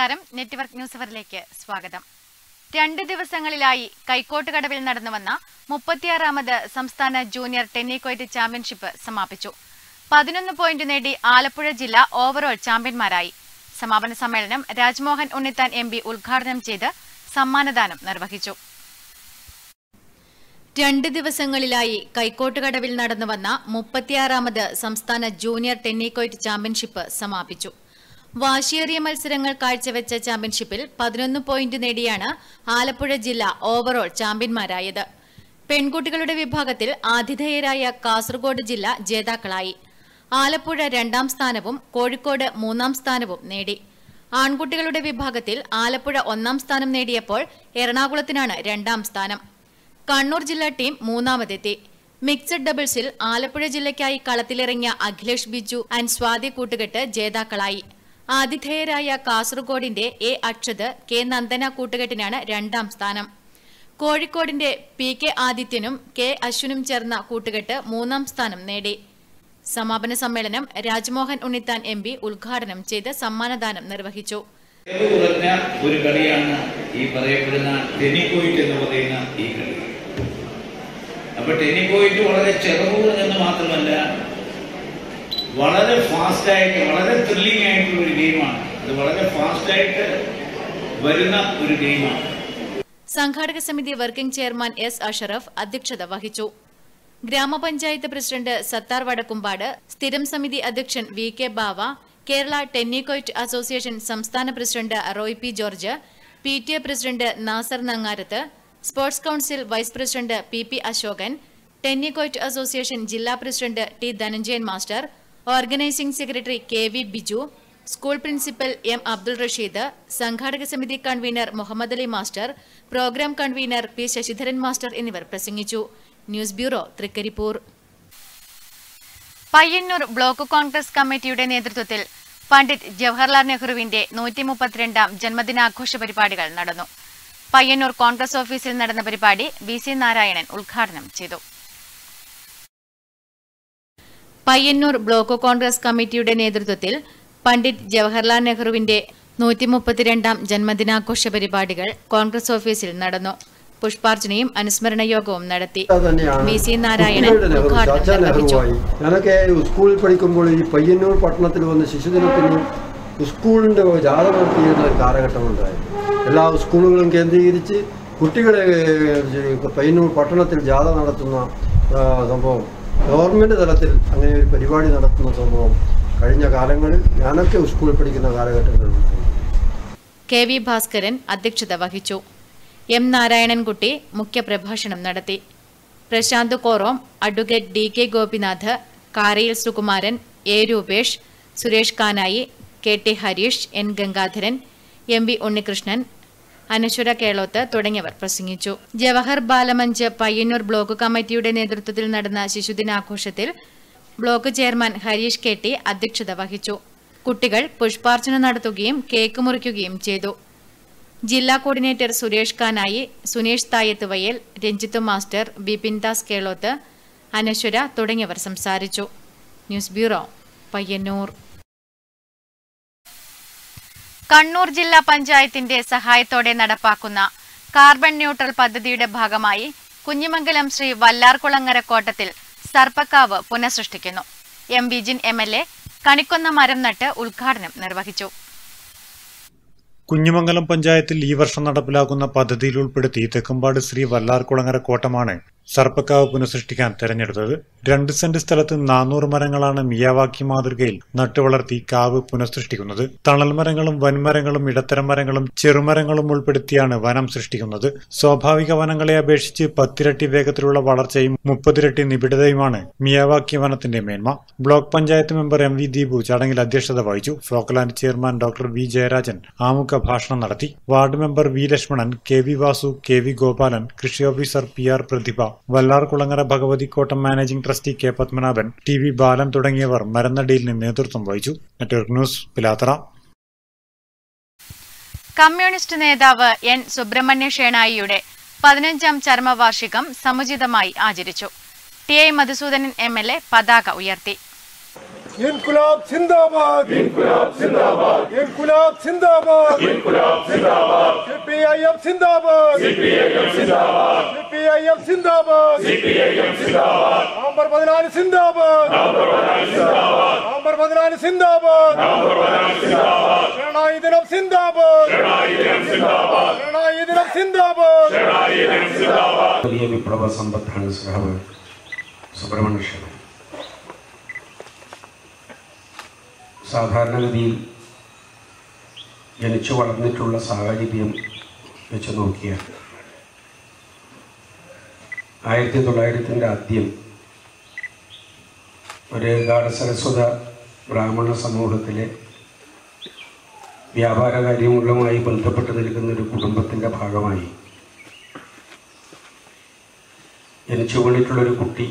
നമസ്കാരം network news അവറിലേക്ക് സ്വാഗതം രണ്ട് ദിവസങ്ങളിലായി കൈക്കോട്ടുകടവിൽ നടന്നുവന്ന മുപ്പത്തിയാറാമത് സംസ്ഥാന ജൂനിയർ ടെന്നിക്കോയ്റ്റ് ചാമ്പ്യൻഷിപ്പ് സമാപിച്ചു പതിനൊന്ന് പോയിന്റ് നേടി ആലപ്പുഴ ജില്ല ഓവറോൾ ചാമ്പ്യന്മാരായി സമാപന സമ്മേളനം രാജ്മോഹൻ ഉണ്ണിത്താൻ എം പി ഉദ്ഘാടനം ചെയ്ത് സമ്മാനദാനം നിർവഹിച്ചു രണ്ട് ദിവസങ്ങളിലായി കൈക്കോട്ടുകടവിൽ നടന്നുവന്ന മുപ്പത്തിയാറാമത് സംസ്ഥാന ജൂനിയർ ടെന്നിക്കോയ്റ്റ് ചാമ്പ്യൻഷിപ്പ് സമാപിച്ചു വാശിയേറിയ മത്സരങ്ങൾ കാഴ്ചവെച്ച ചാമ്പ്യൻഷിപ്പിൽ പതിനൊന്ന് പോയിന്റ് നേടിയാണ് ആലപ്പുഴ ജില്ല ഓവറോൾ ചാമ്പ്യന്മാരായത് പെൺകുട്ടികളുടെ വിഭാഗത്തിൽ ആതിഥേയരായ കാസർഗോഡ് ജില്ല ജേതാക്കളായി ആലപ്പുഴ രണ്ടാം സ്ഥാനവും കോഴിക്കോട് മൂന്നാം സ്ഥാനവും നേടി ആൺകുട്ടികളുടെ വിഭാഗത്തിൽ ആലപ്പുഴ ഒന്നാം സ്ഥാനം നേടിയപ്പോൾ എറണാകുളത്തിനാണ് രണ്ടാം സ്ഥാനം കണ്ണൂർ ജില്ലാ ടീം മൂന്നാമതെത്തി മിക്സഡ് ഡബിൾസിൽ ആലപ്പുഴ ജില്ലയ്ക്കായി കളത്തിലിറങ്ങിയ അഖിലേഷ് ബിജു ആൻഡ് സ്വാതി കൂട്ടുകെട്ട് ജേതാക്കളായി ആതിഥേയരായ കാസർഗോഡിന്റെ എ അക്ഷത് കെ നന്ദന കൂട്ടുകെട്ടിനാണ് രണ്ടാം സ്ഥാനം കോഴിക്കോടിന്റെ പി കെ ആദിത്യനും കെ അശ്വിനും ചേർന്ന കൂട്ടുകെട്ട് മൂന്നാം സ്ഥാനം നേടി സമാപന സമ്മേളനം രാജ്മോഹൻ ഉണ്ണിത്താൻ എം പി ഉദ്ഘാടനം ചെയ്ത് സമ്മാനദാനം നിർവഹിച്ചു ചെലവ് കുറഞ്ഞ ഒരു കളിയാണ് ഈ പറയപ്പെടുന്ന ടെനിക്കോയിറ്റ് എന്ന് പറയുന്ന ഈ കളി അപ്പൊ ടെനിക്കോയിറ്റ് വളരെ ചെലവ് കുറഞ്ഞെന്ന് മാത്രമല്ല വളരെ ഫാസ്റ്റായിട്ട് വളരെ ത്രില്ലിംഗ് ആയിട്ടുള്ള ഒരു ഗെയിമാണ് അത് വളരെ ഫാസ്റ്റായിട്ട് വരുന്ന ഒരു ഗെയിമാണ് സംഘാടക സമിതി വർക്കിംഗ് ചെയർമാൻ എസ് അഷറഫ് അധ്യക്ഷത വഹിച്ചു ഗ്രാമപഞ്ചായത്ത് പ്രസിഡന്റ് സത്താർ വടക്കുംപാട് സ്ഥിരം സമിതി അധ്യക്ഷൻ V K Bava Kerala tennikoit association സംസ്ഥാന president Roy P George P T A president Nasar Nangarath sports council vice president P P Ashokan tennikoit association ജില്ലാ president T Dhananjayan master organising secretary K V Biju school principal M Abdul Rasheed സംഘാടക സമിതി convener Muhammad Ali master programme convener P Sasidharan master എന്നിവർ പ്രസംഗിച്ചു news bureau Trikaripur Payyanur block Congress കമ്മിറ്റിയുടെ നേതൃത്വത്തിൽ പണ്ഡിറ്റ് ജവഹർലാൽ നെഹ്റുവിന്റെ നൂറ്റി മുപ്പത്തിരണ്ടാം ജന്മദിനാഘോഷ പരിപാടികൾ നടന്നു പയ്യന്നൂർ കോൺഗ്രസ് ഓഫീസിൽ നടന്ന പരിപാടി വി സി നാരായണൻ ഉദ്ഘാടനം ചെയ്തു പയ്യന്നൂർ ബ്ലോക്ക് കോൺഗ്രസ് കമ്മിറ്റിയുടെ നേതൃത്വത്തിൽ പണ്ഡിറ്റ് ജവഹർലാൽ നെഹ്റുവിന്റെ നൂറ്റി മുപ്പത്തിരണ്ടാം ജന്മദിനാഘോഷ പരിപാടികൾ കോൺഗ്രസ് ഓഫീസിൽ നടന്നു പുഷ്പാർച്ചനയും അനുസ്മരണ യോഗവും നടത്തി തന്നെയാണ് വി സി നാരായണൻ കുട്ടികളുടെ നെഹ്റു ഉദ്ഘാടനം ചർച്ചാ നിർവഹിച്ചു നെഹ്റുവായി ഞാനൊക്കെ സ്കൂളിൽ പഠിക്കുമ്പോൾ ഈ പയ്യന്നൂർ പട്ടണത്തിൽ വന്ന് ശിശുദിനത്തിന് സ്കൂളിൻ്റെ ജാഥ നടത്തിയിരുന്ന ഒരു കാലഘട്ടമുണ്ടായിരുന്നു എല്ലാ സ്കൂളുകളും കേന്ദ്രീകരിച്ച് കുട്ടികളെ ഏഹ്, പയ്യന്നൂർ പട്ടണത്തിൽ ജാഥ നടത്തുന്ന ആ, സംഭവം ഗവൺമെൻറ് തലത്തിൽ അങ്ങനെ ഒരു പരിപാടി നടത്തുന്ന സംഭവം കഴിഞ്ഞ കാലങ്ങളിൽ ഞാനൊക്കെ സ്കൂളിൽ പഠിക്കുന്ന കാലഘട്ടങ്ങളിലുണ്ടായിരുന്നു കെ വി ഭാസ്കരൻ അധ്യക്ഷത വഹിച്ചു എം നാരായണൻകുട്ടി മുഖ്യപ്രഭാഷണം നടത്തി Prasanth Korom advocate D K Gopinath Karayil Sukumaran A Rupesh Suresh Kanayi K T Harish N Gangadharan M V Unnikrishnan Anaswara Kelothu തുടങ്ങിയവർ പ്രസംഗിച്ചു ജവഹർ ബാലമഞ്ച് പയ്യന്നൂർ ബ്ലോക്ക് കമ്മിറ്റിയുടെ നേതൃത്വത്തിൽ നടന്ന ശിശുദിനാഘോഷത്തിൽ block chairman Harish K T അധ്യക്ഷത വഹിച്ചു കുട്ടികൾ പുഷ്പാർച്ചന നടത്തുകയും കേക്ക് മുറിക്കുകയും ചെയ്തു ജില്ലാ കോർഡിനേറ്റർ സുരേഷ് കാനായി സുനേഷ് തായത്ത് വയൽ രഞ്ജിത്ത് മാസ്റ്റർ ബിപിൻ ദാസ് കേളോത്ത് അനശ്വര തുടങ്ങിയവർ സംസാരിച്ചു ന്യൂസ് ബ്യൂറോ പയ്യന്നൂർ കണ്ണൂർ ജില്ലാ പഞ്ചായത്തിന്റെ സഹായത്തോടെ നടപ്പാക്കുന്ന കാർബൺ ന്യൂട്രൽ പദ്ധതിയുടെ ഭാഗമായി കുഞ്ഞിമംഗലം ശ്രീ വല്ലാർകുളങ്ങര കോട്ടത്തിൽ സർപ്പക്കാവ് പുനഃസൃഷ്ടിക്കുന്നു M Vijin M L A കണിക്കൊന്ന മരം നട്ട് ഉദ്ഘാടനം നിർവഹിച്ചു കുഞ്ഞിമംഗലം പഞ്ചായത്തിൽ ഈ വർഷം നടപ്പിലാക്കുന്ന പദ്ധതിയിൽ ഉൾപ്പെടുത്തി തെക്കുംപാട് ശ്രീ വല്ലാർകുളങ്ങര കോട്ടമാണ് സർപ്പക്കാവ് പുനഃസൃഷ്ടിക്കാൻ തെരഞ്ഞെടുത്തത് രണ്ട് സെന്റ് സ്ഥലത്ത് നാനൂറ് മരങ്ങളാണ് മിയാവാക്കി മാതൃകയിൽ നട്ടുവളർത്തി കാവ് പുനഃസൃഷ്ടിക്കുന്നത് തണൽ മരങ്ങളും വൻമരങ്ങളും ഇടത്തരം മരങ്ങളും ചെറുമരങ്ങളും ഉൾപ്പെടുത്തിയാണ് വനം സൃഷ്ടിക്കുന്നത് സ്വാഭാവിക വനങ്ങളെ അപേക്ഷിച്ച് പത്തിരട്ടി വേഗത്തിലുള്ള വളർച്ചയും മുപ്പതിരട്ടി നിബിഡതയുമാണ് മിയാവാക്കി വനത്തിന്റെ മേന്മ block panchayat member M V Deepu ചടങ്ങിൽ അധ്യക്ഷത വഹിച്ചു Folkland chairman doctor V Jayarajan ആമുഖ ഭാഷണം നടത്തി ward member V Lakshmanan K V Vasu K V Gopalan കൃഷി officer P R Prathibha Vallarkulangara Bhagavathikottam managing trustee K Padmanabhan T V Balan തുടങ്ങിയവർ മരന്നടിയിലിന് നേതൃത്വം വഹിച്ചു നെറ്റ്വർക്ക് ന്യൂസ് പിലാത്തറ കമ്മ്യൂണിസ്റ്റ് നേതാവ് എൻ സുബ്രഹ്മണ്യ ഷേണായിയുടെ പതിനഞ്ചാം ചരമവാർഷികം സമുചിതമായി ആചരിച്ചു T I Madhusoodanan M L A പതാക ഉയർത്തി ഇൻകുലാബ് സിന്ദാബാദ് ഇൻകുലാബ് സിന്ദാബാദ് ഇൻകുലാബ് സിന്ദാബാദ് ഇൻകുലാബ് സിന്ദാബാദ് സിപിഐഎം സിന്ദാബാദ് സിപിഐഎം സിന്ദാബാദ് സിപിഐഎം സിന്ദാബാദ് സിപിഐഎം സിന്ദാബാദ് നവംബർ 14 സിന്ദാബാദ് നവംബർ 14 സിന്ദാബാദ് നവംബർ 14 സിന്ദാബാദ് നവംബർ 14 സിന്ദാബാദ് ശരണായി ദിനം സിന്ദാബാദ് ശരണായി ദിനം സിന്ദാബാദ് ശരണായി ദിനം സിന്ദാബാദ് ശരണായി ദിനം സിന്ദാബാദ് വലിയ വിപ്ലവ സമ്പത്താണ് സഹാവ് സുബ്രഹ്മണ്യ ക്ഷേത്രം സാധാരണഗതിയിൽ ജനിച്ചു വളർന്നിട്ടുള്ള സാഹചര്യം വെച്ച് നോക്കിയാൽ ആയിരത്തി തൊള്ളായിരത്തിൻ്റെ ആദ്യം ഒരു ഗാഠസരസ്വത ബ്രാഹ്മണ സമൂഹത്തിലെ വ്യാപാര കാര്യങ്ങളുമായി ബന്ധപ്പെട്ട് നിൽക്കുന്ന ഒരു കുടുംബത്തിൻ്റെ ഭാഗമായി ജനിച്ചു വീണിട്ടുള്ളൊരു കുട്ടി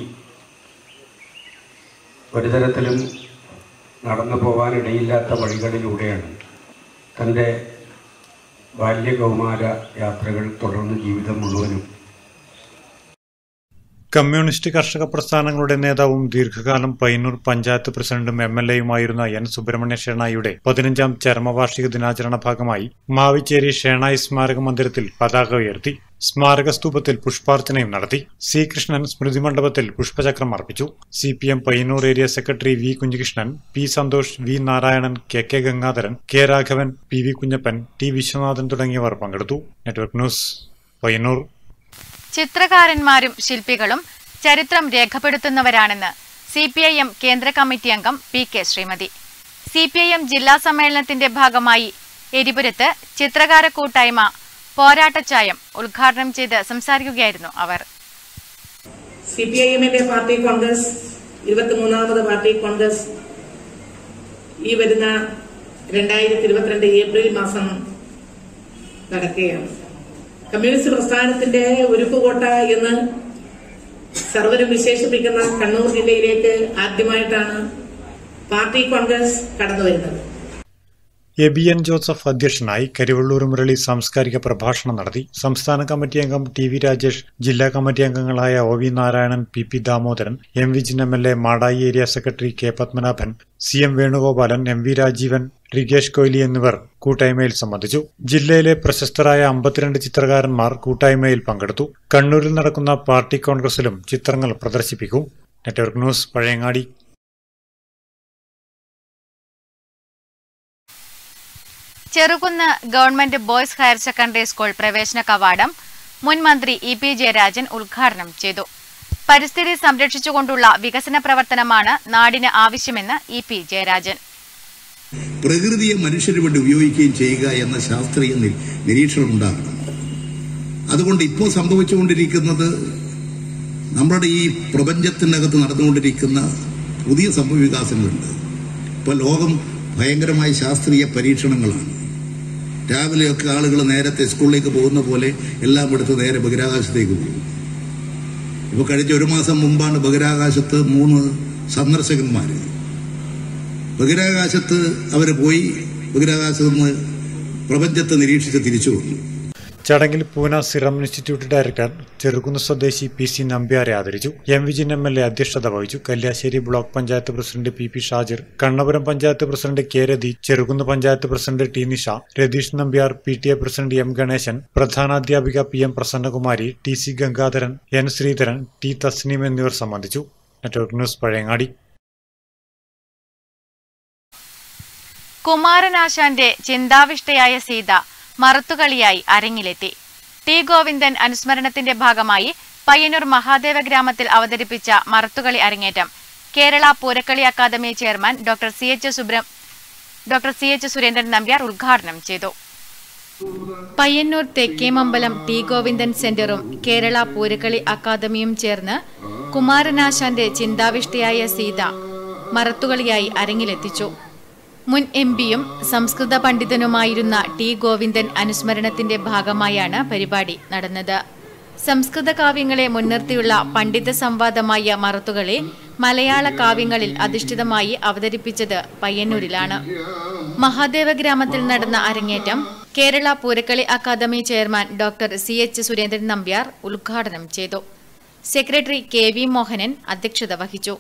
ഒരു തരത്തിലും നടന്നു പോകാനിടയില്ലാത്ത വഴികളിലൂടെയാണ് തൻ്റെ ബാല്യകൗമാര യാത്രകൾ തുടർന്ന് ജീവിതം മുഴുവനും കമ്മ്യൂണിസ്റ്റ് കർഷക പ്രസ്ഥാനങ്ങളുടെ നേതാവും ദീർഘകാലം പയ്യന്നൂർ പഞ്ചായത്ത് പ്രസിഡന്റും എം എൽ എയുമായിരുന്ന എൻ സുബ്രഹ്മണ്യ ഷേണായിയുടെ പതിനഞ്ചാം ചരമവാർഷിക ദിനാചരണ ഭാഗമായി മാവിച്ചേരി ഷേണായി സ്മാരക മന്ദിരത്തിൽ പതാക ഉയർത്തി സ്മാരക സ്തൂപത്തിൽ പുഷ്പാർച്ചനയും നടത്തി സി കൃഷ്ണൻ സ്മൃതി മണ്ഡപത്തിൽ പുഷ്പചക്രം അർപ്പിച്ചു C P M Payyanur area secretary V Kunhikrishnan P Santhosh V Narayanan K K Gangadharan K Raghavan P V Kunhappan T Viswanathan തുടങ്ങിയവർ പങ്കെടുത്തു നെറ്റ്വർക്ക് ന്യൂസ് പയ്യന്നൂർ ചിത്രകാരന്മാരും ശില്പികളും ചരിത്രം രേഖപ്പെടുത്തുന്നവരാണെന്ന് സി പി ഐ എം കേന്ദ്ര കമ്മിറ്റി അംഗം P K Sreemathi C P I M ജില്ലാ സമ്മേളനത്തിന്റെ ഭാഗമായി എരിപുരത്ത് ചിത്രകാര കൂട്ടായ്മ പോരാട്ടച്ചായം ഉദ്ഘാടനം ചെയ്ത് സംസാരിക്കുകയായിരുന്നു അവർ സി പി ഐ എമ്മിന്റെ പാർട്ടി കോൺഗ്രസ് ഇരുപത്തിമൂന്നാമത് പാർട്ടി കോൺഗ്രസ് ഈ വരുന്ന രണ്ടായിരത്തി ഇരുപത്തിരണ്ട് ഏപ്രിൽ മാസം നടക്കുകയാണ് കമ്മ്യൂണിസ്റ്റ് പ്രസ്ഥാനത്തിന്റെ ഉരുക്കുകോട്ട എന്ന് സർവരും വിശേഷിപ്പിക്കുന്ന കണ്ണൂർ ജില്ലയിലേക്ക് ആദ്യമായിട്ടാണ് പാർട്ടി കോൺഗ്രസ് കടന്നുവരുന്നത് എബിയൻ ജോസഫ് അധ്യക്ഷനായി കരിവള്ളൂർ മുരളി സാംസ്കാരിക പ്രഭാഷണം നടത്തി സംസ്ഥാന കമ്മിറ്റി അംഗം ടി വി രാജേഷ് ജില്ലാ കമ്മിറ്റി അംഗങ്ങളായ O V Narayanan P P Damodaran M Vijin M L A Madayi area secretary K Padmanabhan C M Venugopalan M V Rajeevan Rigesh Koyli എന്നിവർ കൂട്ടായ്മയിൽ സംബന്ധിച്ചു ജില്ലയിലെ പ്രശസ്തരായ അമ്പത്തിരണ്ട് ചിത്രകാരന്മാർ കൂട്ടായ്മയിൽ പങ്കെടുത്തു കണ്ണൂരിൽ നടക്കുന്ന പാർട്ടി കോൺഗ്രസിലും ചിത്രങ്ങൾ പ്രദർശിപ്പിക്കും network news Pazhayangadi Cherukunnu government boys higher secondary school പ്രവേശന കവാടം മുൻ മന്ത്രി ഇ പി ജയരാജൻ ഉദ്ഘാടനം ചെയ്തു പരിസ്ഥിതി സംരക്ഷിച്ചുകൊണ്ടുള്ള വികസന പ്രവർത്തനമാണ് നാടിന് ആവശ്യമെന്ന് ഇ പി ജയരാജൻ പ്രകൃതിയെ മനുഷ്യന് വേണ്ടി ഉപയോഗിക്കുകയും ചെയ്യുക എന്ന ശാസ്ത്രീയ നി- നിരീക്ഷണം ഉണ്ടാകണം അതുകൊണ്ട് ഇപ്പോൾ സംഭവിച്ചുകൊണ്ടിരിക്കുന്നത് നമ്മുടെ ഈ പ്രപഞ്ചത്തിനകത്ത് നടന്നുകൊണ്ടിരിക്കുന്ന പുതിയ സംഭവവികാസങ്ങളുണ്ട് ഇപ്പോൾ ലോകം ഭയങ്കരമായ ശാസ്ത്രീയ പരീക്ഷണങ്ങളാണ് രാവിലെയൊക്കെ ആളുകൾ നേരത്തെ സ്കൂളിലേക്ക് പോകുന്ന പോലെ എല്ലാം എടുത്ത് നേരെ ബഹിരാകാശത്തേക്ക് പോകും ഇപ്പോൾ കഴിഞ്ഞ ഒരു മാസം മുമ്പാണ് ബഹിരാകാശത്ത് മൂന്ന് സന്ദർശകന്മാർ ബഹിരാകാശത്ത് അവർ പോയി ബഹിരാകാശത്ത് നിന്ന് പ്രപഞ്ചത്തെ നിരീക്ഷിച്ച് തിരിച്ചു വന്നു ചടങ്ങിൽ Pune serum institute director Cherukunnu സ്വദേശി പി സി നമ്പ്യാരെ ആദരിച്ചു M Vijin M L A അധ്യക്ഷത വഹിച്ചു Kalliasseri block panchayat president P P Shajir Kannapuram panchayat president K Rathi Cherukunnu panchayat president T Nisha Ratheesh Nambiar P T A president M Ganesan പ്രധാനാധ്യാപിക P M Prasannakumari T C Gangadharan N Sreedharan T Tasneem എന്നിവർ സംബന്ധിച്ചു നെറ്റ്വർക്ക് ന്യൂസ് പഴയങ്ങാടി കുമാരനാശാന്റെ ചിന്താവിഷ്ടയായ സീത മറത്തുകളിയായി അരങ്ങിലെത്തി ടി ഗോവിന്ദൻ അനുസ്മരണത്തിന്റെ ഭാഗമായി പയ്യന്നൂർ മഹാദേവ ഗ്രാമത്തിൽ അവതരിപ്പിച്ച മറത്തുകളി അരങ്ങേറ്റം Kerala Poorakkali academy chairman doctor C H Subra doctor C H Surendran Nambiar ഉദ്ഘാടനം ചെയ്തു പയ്യന്നൂർ തെക്കേമമ്പലം ടി ഗോവിന്ദൻ സെന്ററും കേരള പൂരക്കളി അക്കാദമിയും ചേർന്ന് കുമാരനാശാന്റെ ചിന്താവിഷ്ടയായ സീത മറത്തുകളിയായി അരങ്ങിലെത്തിച്ചു മുൻ എം പിയും സംസ്കൃത പണ്ഡിതനുമായിരുന്ന ടി ഗോവിന്ദൻ അനുസ്മരണത്തിന്റെ ഭാഗമായാണ് പരിപാടി നടന്നത് സംസ്കൃത കാവ്യങ്ങളെ മുൻനിർത്തിയുള്ള പണ്ഡിത സംവാദമായ മറത്തുകളെ മലയാള കാവ്യങ്ങളിൽ അധിഷ്ഠിതമായി അവതരിപ്പിച്ചത് പയ്യന്നൂരിലാണ് മഹാദേവ ഗ്രാമത്തിൽ നടന്ന അരങ്ങേറ്റം Kerala Poorakkali academy chairman doctor C H Surendran Nambiar ഉദ്ഘാടനം ചെയ്തു സെക്രട്ടറി കെ വി മോഹനൻ അധ്യക്ഷത വഹിച്ചു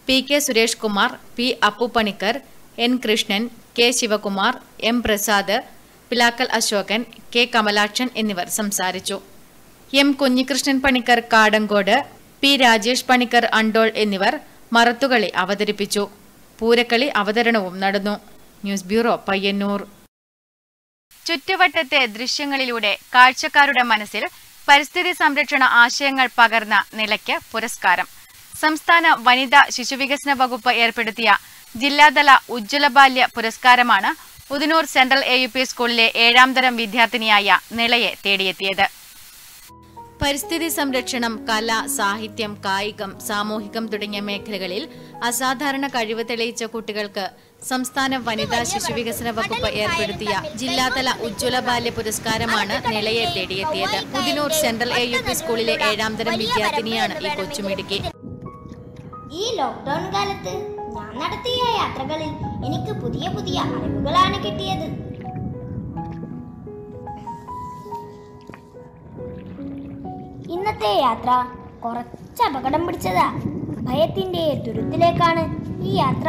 P K Suresh Kumar P Appu Panicker N Krishnan K Sivakumar M Prasad Pilakkal Ashokan K Kamalakshan എന്നിവർ സംസാരിച്ചു എം കുഞ്ഞികൃഷ്ണൻ പണിക്കർ കാടങ്കോട് പി രാജേഷ് പണിക്കർ അണ്ടോൾ എന്നിവർ മറത്തുകളി അവതരിപ്പിച്ചു പൂരക്കളി അവതരണവും നടന്നു ന്യൂസ് ബ്യൂറോ പയ്യന്നൂർ ചുറ്റുവട്ടത്തെ ദൃശ്യങ്ങളിലൂടെ കാഴ്ചക്കാരുടെ മനസ്സിൽ പരിസ്ഥിതി സംരക്ഷണ ആശയങ്ങൾ പകർന്ന നിലയ്ക്ക് പുരസ്കാരം സംസ്ഥാന വനിതാ ശിശുവികസന വകുപ്പ് ഏർപ്പെടുത്തിയ ജില്ലാതല ഉജ്ജ്വല ബാല്യ പുരസ്കാരമാണ് Udinur central A U P സ്കൂളിലെ ഏഴാം തരം വിദ്യാർത്ഥിനിയായ നിളയെ തേടിയെത്തിയത് പരിസ്ഥിതി സംരക്ഷണം കല സാഹിത്യം കായികം സാമൂഹികം തുടങ്ങിയ മേഖലകളിൽ അസാധാരണ കഴിവ് തെളിയിച്ച കുട്ടികൾക്ക് സംസ്ഥാന വനിതാ ശിശുവികസന വകുപ്പ് ഏർപ്പെടുത്തിയ ജില്ലാതല ഉജ്ജ്വല ബാല്യ പുരസ്കാരമാണ് നിളയെ തേടിയെത്തിയത് Udinur central A U P സ്കൂളിലെ ഏഴാം തരം വിദ്യാർത്ഥിനിയാണ് ഈ കൊച്ചുമിടുക്കി ഈ ലോക്ക്ഡൌൺ കാലത്ത് ഞാൻ നടത്തിയ യാത്രകളിൽ എനിക്ക് പുതിയ പുതിയ അറിവുകളാണ് കിട്ടിയത് ഇന്നത്തെ യാത്ര കുറച്ച് അപകടം പിടിച്ചതാ ഭയത്തിന്റെ തുരുത്തിലേക്കാണ് ഈ യാത്ര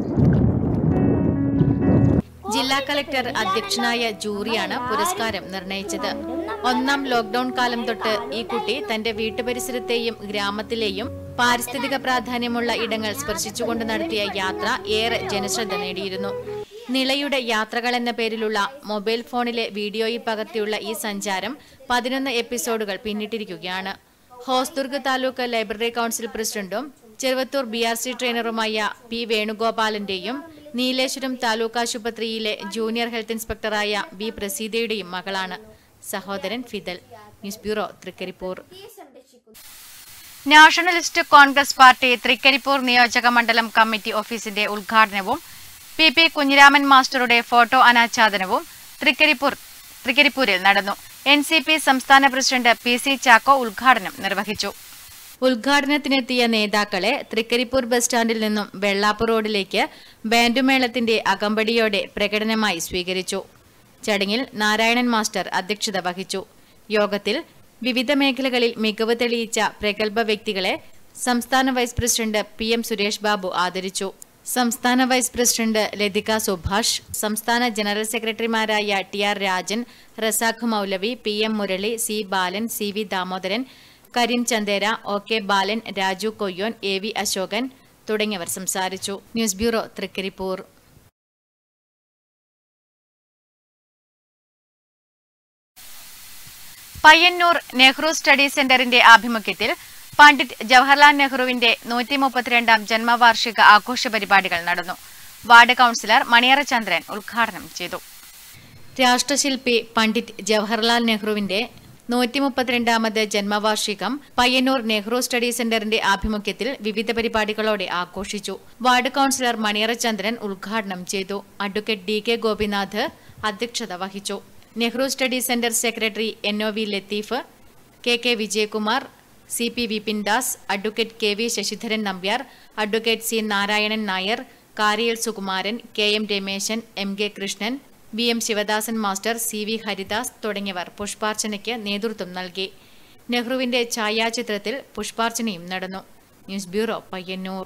ജില്ലാ കളക്ടർ അധ്യക്ഷനായ ജൂറിയാണ് പുരസ്കാരം നിർണയിച്ചത് ഒന്നാം ലോക്ഡൌൺ കാലം തൊട്ട് ഈ കുട്ടി തന്റെ വീട്ടുപരിസരത്തെയും ഗ്രാമത്തിലെയും പാരിസ്ഥിതിക പ്രാധാന്യമുള്ള ഇടങ്ങൾ സ്പർശിച്ചുകൊണ്ട് നടത്തിയ യാത്ര ഏറെ ജനശ്രദ്ധ നേടിയിരുന്നു നിളയുടെ യാത്രകൾ എന്ന പേരിലുള്ള മൊബൈൽ ഫോണിലെ വീഡിയോയിൽ പകർത്തിയുള്ള ഈ സഞ്ചാരം പതിനൊന്ന് എപ്പിസോഡുകൾ പിന്നിട്ടിരിക്കുകയാണ് ഹോസ്ദുർഗ് താലൂക്ക് ലൈബ്രറി കൌൺസിൽ പ്രസിഡന്റും ചെറുവത്തൂർ ബി ആർ സി ട്രെയിനറുമായ പി വേണുഗോപാലന്റെയും നീലേശ്വരം താലൂക്ക് ആശുപത്രിയിലെ ജൂനിയർ ഹെൽത്ത് ഇൻസ്പെക്ടറായ ബി പ്രസീതയുടെയും മകളാണ് സഹോദരൻ Fidel news bureau Trikaripur nationalist congress party Trikaripur നിയോജക മണ്ഡലം കമ്മിറ്റി ഓഫീസിന്റെ ഉദ്ഘാടനവും പി പി കുഞ്ഞിരാമൻ മാസ്റ്ററുടെ ഫോട്ടോ അനാച്ഛാദനവും തൃക്കരിപ്പൂർ തൃക്കരിപ്പൂരിൽ നടന്നു എൻ സി പി സംസ്ഥാന പ്രസിഡന്റ് പി സി ചാക്കോ ഉദ്ഘാടനം നിർവഹിച്ചു ഉദ്ഘാടനത്തിനെത്തിയ നേതാക്കളെ തൃക്കരിപ്പൂർ ബസ് സ്റ്റാൻഡിൽ നിന്നും വെള്ളാപ്പൂർ റോഡിലേക്ക് ബാൻഡുമേളത്തിന്റെ അകമ്പടിയോടെ പ്രകടനമായി സ്വീകരിച്ചു ചടങ്ങിൽ നാരായണൻ മാസ്റ്റർ അധ്യക്ഷത വഹിച്ചു യോഗത്തിൽ വിവിധ മേഖലകളിൽ മികവ് തെളിയിച്ച പ്രഗത്ഭ വ്യക്തികളെ സംസ്ഥാന vice president P M Suresh Babu ആദരിച്ചു സംസ്ഥാന വൈസ് പ്രസിഡന്റ് ലതിക സുഭാഷ് സംസ്ഥാന ജനറൽ സെക്രട്ടറിമാരായ ടി ആർ രാജൻ റസാഖ് മൗലവി P M Murali C Balan C V Damodaran Kareem Chandera O K Balan Raju Koyyon A V Ashokan തുടങ്ങിയവർ സംസാരിച്ചു news bureau Trikaripur Payyanur Nehru study സെന്ററിന്റെ ആഭിമുഖ്യത്തിൽ പണ്ഡിറ്റ് ജവഹർലാൽ നെഹ്റുവിന്റെ നൂറ്റി മുപ്പത്തിരണ്ടാം ജന്മവാർഷിക ആഘോഷ പരിപാടികൾ നടന്നു വാർഡ് കൌൺസിലർ മണിയറ ചന്ദ്രൻ ഉദ്ഘാടനം ചെയ്തു രാഷ്ട്രശില്പി പണ്ഡിറ്റ് ജവഹർലാൽ നെഹ്റുവിന്റെ നൂറ്റി മുപ്പത്തിരണ്ടാമത് ജന്മവാർഷികം പയ്യന്നൂർ നെഹ്റു സ്റ്റഡി സെന്ററിന്റെ ആഭിമുഖ്യത്തിൽ വിവിധ പരിപാടികളോടെ ആഘോഷിച്ചു വാർഡ് കൌൺസിലർ മണിയറ ചന്ദ്രൻ ഉദ്ഘാടനം ചെയ്തു അഡ്വക്കേറ്റ് ഡി കെ ഗോപിനാഥ് അധ്യക്ഷത വഹിച്ചു Nehru study centre secretary N O V Latheef K K Vijayakumar C P Vipin Das advocate K V Sasidharan Nambiar advocate C Narayanan Nair Kariyal Sukumaran K M Rameshan M K Krishnan V M Sivadasan master C V Haridas തുടങ്ങിയവർ പുഷ്പാർച്ചനയ്ക്ക് നേതൃത്വം നൽകി നെഹ്റുവിന്റെ ഛായാചിത്രത്തിൽ പുഷ്പാർച്ചനയും നടന്നു news bureau Payyanur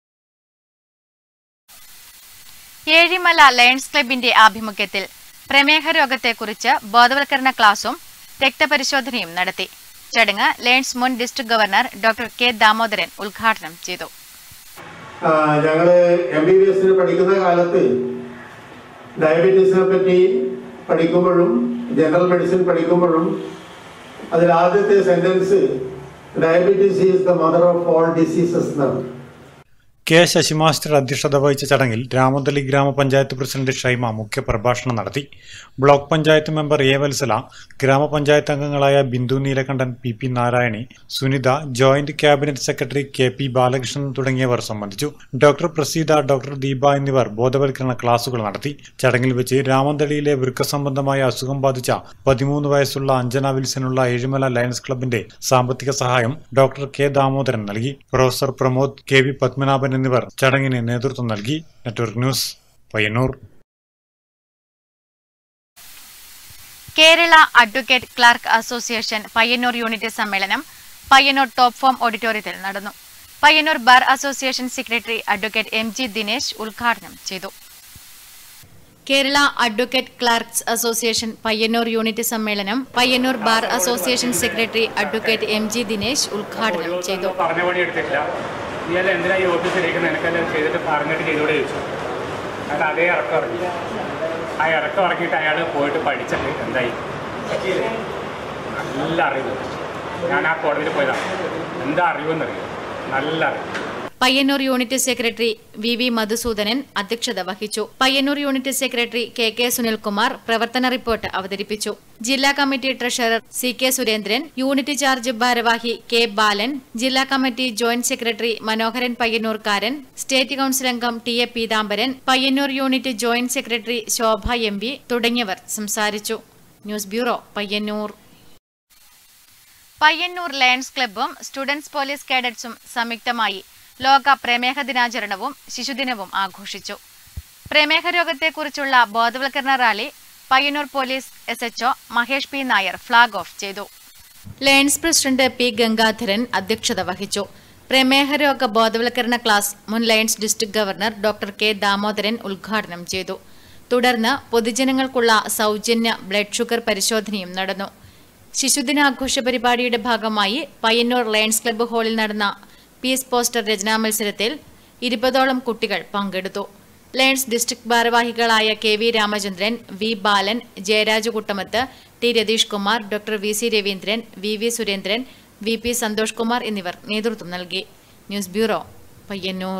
Ezhimala lions ക്ലബിന്റെ ആഭിമുഖ്യത്തിൽ പ്രമേഹ രോഗത്തെക്കുറിച്ച് ബോധവൽക്കരണ ക്ലാസും രക്തപരിശോധനയും നടത്തി ചടങ്ങ് ലയൺസ് മുൻ district governor doctor K Damodaran ഉദ്ഘാടനം ചെയ്തു ഞങ്ങൾ എം ബി ബി എസിന് പഠിക്കുന്ന കാലത്ത് ഡയബറ്റീസിനെ പറ്റി പഠിക്കുമ്പോഴും ജനറൽ മെഡിസിൻ പഠിക്കുമ്പോഴും അതിൽ ആദ്യത്തെ sentence diabetes is the mother of all diseases എന്നാണ് കെ ശശി മാസ്റ്റർ അധ്യക്ഷത വഹിച്ച ചടങ്ങിൽ രാമന്തളി ഗ്രാമപഞ്ചായത്ത് പ്രസിഡന്റ് ഷൈമ മുഖ്യപ്രഭാഷണം നടത്തി block panchayat member A Valsala ഗ്രാമപഞ്ചായത്ത് അംഗങ്ങളായ Bindu Neelakandan P P Narayani Sunitha joint cabinet secretary K P Balakrishnan തുടങ്ങിയവർ സംബന്ധിച്ചു ഡോക്ടർ പ്രസീത ഡോക്ടർ ദീപ എന്നിവർ ബോധവൽക്കരണ ക്ലാസുകൾ നടത്തി ചടങ്ങിൽ വെച്ച് രാമന്തളിയിലെ വൃക്ക സംബന്ധമായ അസുഖം ബാധിച്ച പതിമൂന്ന് വയസ്സുള്ള അഞ്ജന വിൽസനുള്ള ഏഴുമല ലയൺസ് ക്ലബിന്റെ സാമ്പത്തിക സഹായം ഡോക്ടർ കെ ദാമോദരൻ നൽകി professor Pramod K V Padmanabhan എന്നിവർ ചടങ്ങിന് നേതൃത്വം നൽകി network news Payyanur Kerala advocate clerk association Payyanur unit സമ്മേളനം പയ്യന്നൂർ ടോപ്പ് ഫോം ഓഡിറ്റോറിയത്തിൽ നടന്നു Payyanur bar association secretary advocate M G Dinesh ഉദ്ഘാടനം ചെയ്തു Kerala advocate clerks association Payyanur unit സമ്മേളനം Payyanur bar association secretary advocate M G Dinesh ഉദ്ഘാടനം ചെയ്തു പറഞ്ഞ പണി എടുത്തിട്ടില്ല നീ അല്ല എന്തിനാ ഈ ഓഫീസിലേക്ക് നിനക്കെല്ലാം ചെയ്തിട്ട് പറഞ്ഞിട്ട് ചെയ്തോടെ ചോദിച്ചു അയാൾ അതേ ഇറക്കം ഇറങ്ങി ആ ഇറക്കം ഇറങ്ങിയിട്ട് അയാൾ പോയിട്ട് പഠിച്ചിട്ട് എന്തായി നല്ല അറിവ് ഞാൻ ആ കോടതിയിൽ പോയതാണ് എന്താ അറിവെന്നറിയോ നല്ല അറിവ് Payyanur unit secretary V V Madhusoodanan അധ്യക്ഷത വഹിച്ചു Payyanur unit secretary K K Sunilkumar പ്രവർത്തന റിപ്പോർട്ട് അവതരിപ്പിച്ചു ജില്ലാ committee treasurer C K Surendran unit charge ഭാരവാഹി കെ ബാലൻ ജില്ലാ കമ്മിറ്റി ജോയിന്റ് സെക്രട്ടറി മനോഹരൻ പയ്യന്നൂർക്കാരൻ സ്റ്റേറ്റ് കൌൺസിൽ അംഗം T A Peethambaran Payyanur unit joint secretary Shobha M V തുടങ്ങിയവർ സംസാരിച്ചു news bureau Payyanur Payyanur lions ക്ലബ്ബും സ്റ്റുഡൻസ് പോലീസ് കേഡറ്റ്സും സംയുക്തമായി ലോക പ്രമേഹ ദിനാചരണവും ശിശുദിനവും ആഘോഷിച്ചു പ്രമേഹ രോഗത്തെക്കുറിച്ചുള്ള ബോധവൽക്കരണ rally Payyanur police S HO Mahesh P Nair flag off ചെയ്തു ലയൺസ് പ്രസിഡന്റ് പി ഗംഗാധരൻ അധ്യക്ഷത വഹിച്ചു പ്രമേഹ രോഗ ബോധവൽക്കരണ ക്ലാസ് മുൻ lions district governor doctor K Damodaran ഉദ്ഘാടനം ചെയ്തു തുടർന്ന് പൊതുജനങ്ങൾക്കുള്ള സൗജന്യ ബ്ലഡ് ഷുഗർ പരിശോധനയും നടന്നു ശിശുദിനാഘോഷ പരിപാടിയുടെ ഭാഗമായി പയ്യന്നൂർ ലയൺസ് ക്ലബ്ബ് ഹാളിൽ നടന്ന പീസ് പോസ്റ്റർ രചനാ മത്സരത്തിൽ ഇരുപതോളം കുട്ടികൾ പങ്കെടുത്തു ലയൺസ് ഡിസ്ട്രിക്ട് ഭാരവാഹികളായ K V Ramachandran V Balan Jayaraj Kuttamath T Ratheesh Kumar doctor V C Raveendran V V Surendran V P Santhosh Kumar എന്നിവർ നേതൃത്വം നൽകി ന്യൂസ് ബ്യൂറോ പയ്യന്നൂർ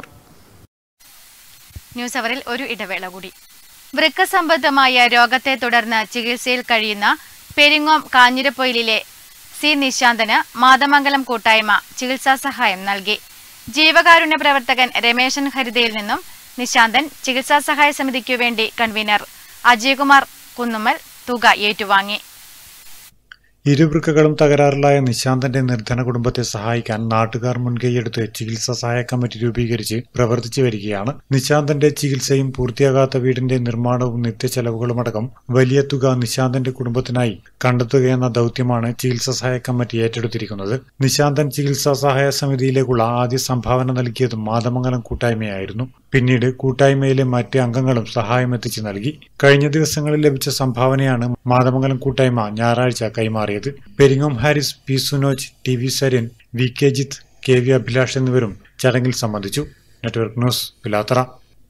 ന്യൂസ് അവറിൽ ഒരു ഇടവേള കൂടി വൃക്ക സംബന്ധമായ രോഗത്തെ തുടർന്ന് ചികിത്സയിൽ കഴിയുന്ന പെരിങ്ങോം കാഞ്ഞിരപ്പൊയിലിലെ സി നിശാന്തന് മാതമംഗലം കൂട്ടായ്മ ചികിത്സാ സഹായം നൽകി ജീവകാരുണ്യ പ്രവർത്തകൻ രമേശൻ ഹരിതയിൽ നിന്നും നിശാന്തൻ ചികിത്സാ സഹായ സമിതിക്കു വേണ്ടി കൺവീനർ അജയകുമാർ കുന്നുമ്മൽ തുക ഏറ്റുവാങ്ങി ഇരുവൃക്കകളും തകരാറിലായ നിശാന്തന്റെ നിർധന കുടുംബത്തെ സഹായിക്കാൻ നാട്ടുകാർ മുൻകൈയെടുത്ത് ചികിത്സാ സഹായ കമ്മിറ്റി രൂപീകരിച്ച് പ്രവർത്തിച്ചു വരികയാണ് നിശാന്തന്റെ ചികിത്സയും പൂർത്തിയാകാത്ത വീടിന്റെ നിർമ്മാണവും നിത്യച്ചെലവുകളുമടക്കം വലിയ തുക നിശാന്തന്റെ കുടുംബത്തിനായി കണ്ടെത്തുകയെന്ന ദൗത്യമാണ് ചികിത്സാ സഹായ കമ്മിറ്റി ഏറ്റെടുത്തിരിക്കുന്നത് നിശാന്തൻ ചികിത്സാ സഹായ സമിതിയിലേക്കുള്ള ആദ്യ സംഭാവന നൽകിയത് മാതമംഗലം കൂട്ടായ്മയായിരുന്നു പിന്നീട് കൂട്ടായ്മയിലെ മറ്റ് അംഗങ്ങളും സഹായം എത്തിച്ചു നൽകി കഴിഞ്ഞ ദിവസങ്ങളിൽ ലഭിച്ച സംഭാവനയാണ് മാതമംഗലം കൂട്ടായ്മ ഞായറാഴ്ച കൈമാറിയത് Peringome Haris P Sunoj T V Saryan V K Jith K V Abhilash എന്നിവരും ചടങ്ങിൽ സംബന്ധിച്ചു നെറ്റ്വർക്ക് ന്യൂസ് പിലാത്തറ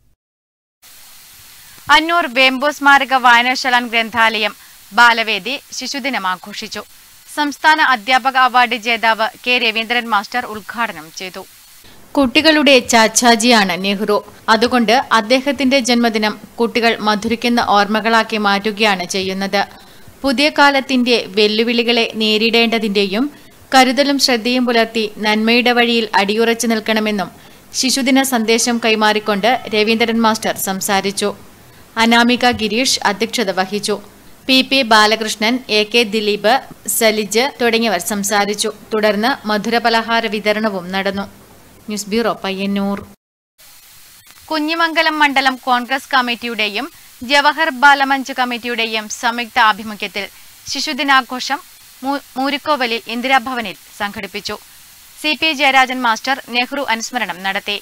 അന്നൂർ വേമ്പോ സ്മാരക വായനശാല ഗ്രന്ഥാലയം ബാലവേദി ശിശുദിനം ആഘോഷിച്ചു സംസ്ഥാന അധ്യാപക അവാർഡ് ജേതാവ് കെ രവീന്ദ്രൻ മാസ്റ്റർ ഉദ്ഘാടനം ചെയ്തു കുട്ടികളുടെ ചാച്ചാജിയാണ് നെഹ്റു അതുകൊണ്ട് അദ്ദേഹത്തിന്റെ ജന്മദിനം കുട്ടികൾ മധുരിക്കുന്ന ഓർമ്മകളാക്കി മാറ്റുകയാണ് ചെയ്യുന്നത് പുതിയ കാലത്തിന്റെ വെല്ലുവിളികളെ നേരിടേണ്ടതിന്റെയും കരുതലും ശ്രദ്ധയും പുലർത്തി നന്മയുടെ വഴിയിൽ അടിയുറച്ചു നിൽക്കണമെന്നും ശിശുദിന സന്ദേശം കൈമാറിക്കൊണ്ട് രവീന്ദ്രൻ മാസ്റ്റർ സംസാരിച്ചു അനാമിക ഗിരീഷ് അധ്യക്ഷത വഹിച്ചു P P Balakrishnan A K Dileep Salij തുടങ്ങിയവർ സംസാരിച്ചു തുടർന്ന് മധുരപലഹാര വിതരണവും നടന്നു ന്യൂസ് ബ്യൂറോ പയ്യന്നൂർ കുഞ്ഞിമംഗലം മണ്ഡലം കോൺഗ്രസ് കമ്മിറ്റിയുടെയും ജവഹർ ബാലമഞ്ച് കമ്മിറ്റിയുടെയും സംയുക്ത ആഭിമുഖ്യത്തിൽ ശിശുദിനാഘോഷം മൂ- മൂരിക്കോവലിൽ ഇന്ദിരാഭവനിൽ സംഘടിപ്പിച്ചു C P Jayarajan master Nehru അനുസ്മരണം നടത്തി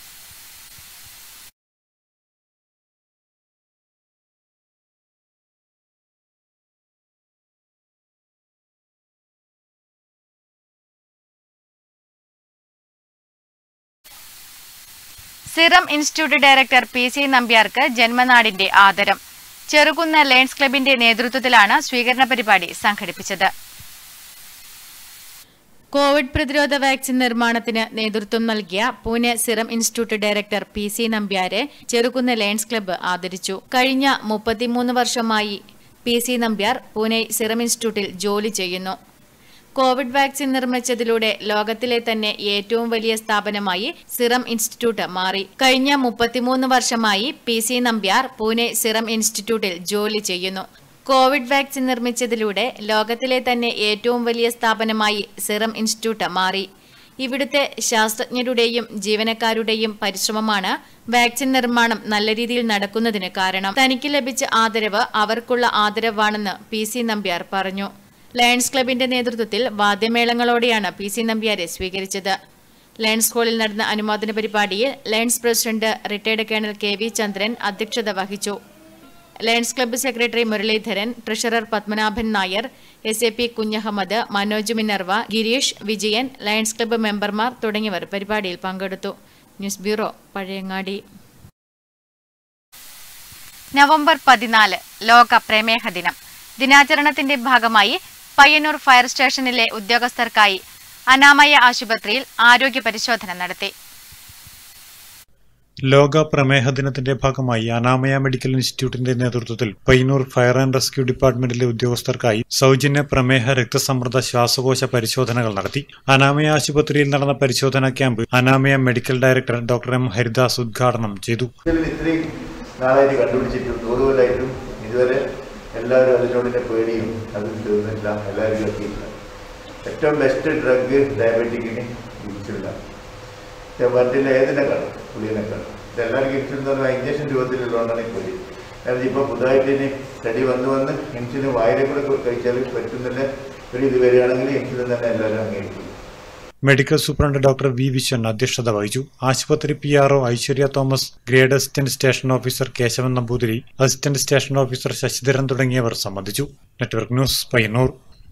serum institute director P C നമ്പ്യാർക്ക് ജന്മനാടിന്റെ ആദരം ചെറുകുന്ന ലയൺസ് ക്ലബിന്റെ നേതൃത്വത്തിലാണ് സ്വീകരണ പരിപാടി സംഘടിപ്പിച്ചത് കോവിഡ് പ്രതിരോധ വാക്സിൻ നിർമ്മാണത്തിന് നേതൃത്വം നൽകിയ Pune serum institute director P C നമ്പ്യാരെ ചെറുകുന്ന ലയൺസ് ക്ലബ്ബ് ആദരിച്ചു കഴിഞ്ഞ മുപ്പത്തിമൂന്ന് വർഷമായി P C Nambiar Pune serum ഇൻസ്റ്റിറ്റ്യൂട്ടിൽ ജോലി ചെയ്യുന്നു കോവിഡ് വാക്സിൻ നിർമ്മിച്ചതിലൂടെ ലോകത്തിലെ തന്നെ ഏറ്റവും വലിയ സ്ഥാപനമായി സിറം ഇൻസ്റ്റിറ്റ്യൂട്ട് മാറി കഴിഞ്ഞ മുപ്പത്തിമൂന്ന് വർഷമായി P C Nambiar Pune serum ഇൻസ്റ്റിറ്റ്യൂട്ടിൽ ജോലി ചെയ്യുന്നു കോവിഡ് വാക്സിൻ നിർമ്മിച്ചതിലൂടെ ലോകത്തിലെ തന്നെ ഏറ്റവും വലിയ സ്ഥാപനമായി സിറം ഇൻസ്റ്റിറ്റ്യൂട്ട് മാറി ഇവിടുത്തെ ശാസ്ത്രജ്ഞരുടെയും ജീവനക്കാരുടെയും പരിശ്രമമാണ് വാക്സിൻ നിർമ്മാണം നല്ല രീതിയിൽ നടക്കുന്നതിന് കാരണം തനിക്ക് ലഭിച്ച ആദരവ് അവർക്കുള്ള ആദരവാണെന്ന് പി സി നമ്പ്യാർ പറഞ്ഞു ലയൺസ് ക്ലബിന്റെ നേതൃത്വത്തിൽ വാദ്യമേളങ്ങളോടെയാണ് പി സി നമ്പ്യാരെ സ്വീകരിച്ചത് ലയൺസ് ഹാളിൽ നടന്ന അനുമോദന പരിപാടിയിൽ lions president retired colonel K V Chandran അധ്യക്ഷത വഹിച്ചു lions club secretary Muraleedharan treasurer Padmanabhan Nair S A P Kunhahammed Manoj Minerva Gireesh Vijayan lions club മെമ്പർമാർ തുടങ്ങിയവർ പരിപാടിയിൽ പങ്കെടുത്തു ന്യൂസ് ബ്യൂറോ പഴയങ്ങാടി നവംബർ പതിനാല് ലോക പ്രമേഹ ദിനം ദിനാചരണത്തിന്റെ ഭാഗമായി പയ്യന്നൂർ ഫയർ സ്റ്റേഷനിലെ ഉദ്യോഗസ്ഥർക്കായി അനാമയ ആശുപത്രിയിൽ ആരോഗ്യ പരിശോധന നടത്തി ലോക പ്രമേഹ ദിനത്തിന്റെ ഭാഗമായി അനാമയ മെഡിക്കൽ ഇൻസ്റ്റിറ്റ്യൂട്ടിന്റെ നേതൃത്വത്തിൽ പയ്യന്നൂർ ഫയർ ആൻഡ് റെസ്ക്യൂ ഡിപ്പാർട്ട്മെന്റിലെ ഉദ്യോഗസ്ഥർക്കായി സൗജന്യ പ്രമേഹ രക്തസമ്മർദ്ദ ശ്വാസകോശ പരിശോധനകൾ നടത്തി അനാമയ ആശുപത്രിയിൽ നടന്ന പരിശോധനാ camp Anamaya medical director doctor M Haridas ഉദ്ഘാടനം ചെയ്തു ഇത്രയും നാളായിട്ട് കണ്ടുപിടിച്ചിട്ടും നൂറ് കൊല്ലമായിട്ടും ഇതുവരെ എല്ലാവരും അതിനോടിന്റെ പേടിയും അത് തീർന്നില്ല എല്ലാവർക്കും എത്തിയില്ല ഏറ്റവും ബെസ്റ്റ് ഡ്രഗ് ഡയബറ്റിക്കിന് ഇൻസുലിനാണ് മറ്റില്ല ഏതിനേക്കാളും പുളിയനേക്കാളും ഇത് എല്ലാവർക്കും ഇൻസുലിൻ എന്ന് പറഞ്ഞാൽ ഇഞ്ചക്ഷൻ രൂപത്തിലുള്ളതുകൊണ്ടാണ് ഈ പേടി കാരണം ഇപ്പോൾ പുതുതായിട്ട് ഇനി സ്റ്റഡി വന്ന് വന്ന് ഇൻസുലിൻ വായിലെ കൂടെ കഴിച്ചാൽ പറ്റുന്നില്ല ഒരു ഇത് വരികയാണെങ്കിൽ ഇൻസുലിൻ തന്നെ എല്ലാവരും അംഗീകരിക്കും medical superintendent doctor V Viswan അധ്യക്ഷത വഹിച്ചു ആശുപത്രി P R O Aishwarya Thomas grade assistant station officer Keshavan Namboothiri assistant station officer Sasidharan തുടങ്ങിയവർ സംബന്ധിച്ചു നെറ്റ്വർക്ക് ന്യൂസ് പയ്യന്നൂർ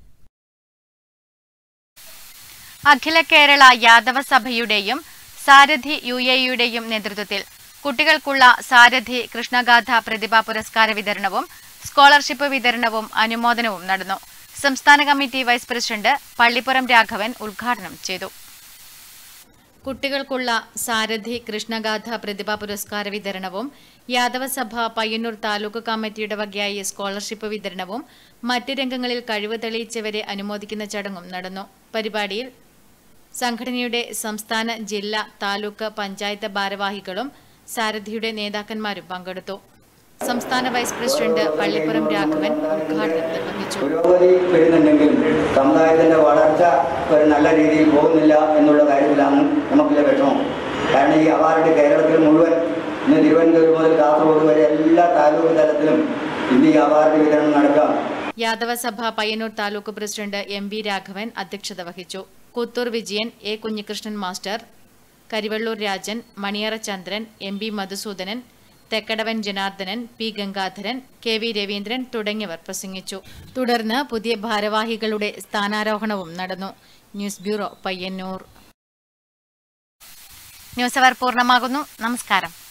അഖില കേരള യാദവ സഭയുടെയും സാരഥി യു എയുടെയും നേതൃത്വത്തിൽ കുട്ടികൾക്കുള്ള സാരഥി കൃഷ്ണഗാഥ പ്രതിഭാ പുരസ്കാര വിതരണവും സ്കോളർഷിപ്പ് വിതരണവും അനുമോദനവും നടന്നു സംസ്ഥാന committee vice president Pallippuram Raghavan ഉദ്ഘാടനം ചെയ്തു കുട്ടികൾക്കുള്ള സാരഥി കൃഷ്ണഗാഥ പ്രതിഭാ പുരസ്കാര വിതരണവും യാദവസഭ പയ്യന്നൂർ താലൂക്ക് കമ്മിറ്റിയുടെ വകയായി സ്കോളർഷിപ്പ് വിതരണവും മറ്റ് രംഗങ്ങളിൽ കഴിവ് തെളിയിച്ചവരെ അനുമോദിക്കുന്ന ചടങ്ങും നടന്നു പരിപാടിയിൽ സംഘടനയുടെ സംസ്ഥാന ജില്ലാ താലൂക്ക് പഞ്ചായത്ത് ഭാരവാഹികളും സാരഥിയുടെ നേതാക്കന്മാരും പങ്കെടുത്തു സംസ്ഥാന വൈസ് പ്രസിഡന്റ് പള്ളിപ്പുറം രാഘവൻ ഉദ്ഘാടനം നിർവഹിച്ചു പുരോഗതി വരുന്നുണ്ടെങ്കിലും സമുദായത്തിന്റെ വളർച്ച ഒരു നല്ല രീതിയിൽ പോകുന്നില്ല എന്നുള്ള കാര്യത്തിലാണ് നമുക്കുള്ള വിഷമം കാരണം ഈ അവാർഡ് കേരളത്തിൽ മുഴുവൻ ഇന്ന് തിരുവനന്തപുരം മുതൽ കാസർഗോഡ് വരെ എല്ലാ താലൂക്ക് തലത്തിലും ഇന്ന് ഈ അവാർഡ് വിതരണം നടക്കാം Yadavasabha Payyanur taluk president M V Raghavan അധ്യക്ഷത വഹിച്ചു Kuthur Vijayan A Kunhikrishnan master Karivellur Rajan Maniyara Chandran M B Madhusoodanan Thekkadavan Janardhanan P Gangadharan K V Raveendran തുടങ്ങിയവർ പ്രസംഗിച്ചു തുടർന്ന് പുതിയ ഭാരവാഹികളുടെ സ്ഥാനാരോഹണവും നടന്നു news bureau Payyanur news hour പൂർണ്ണമാകുന്നു നമസ്കാരം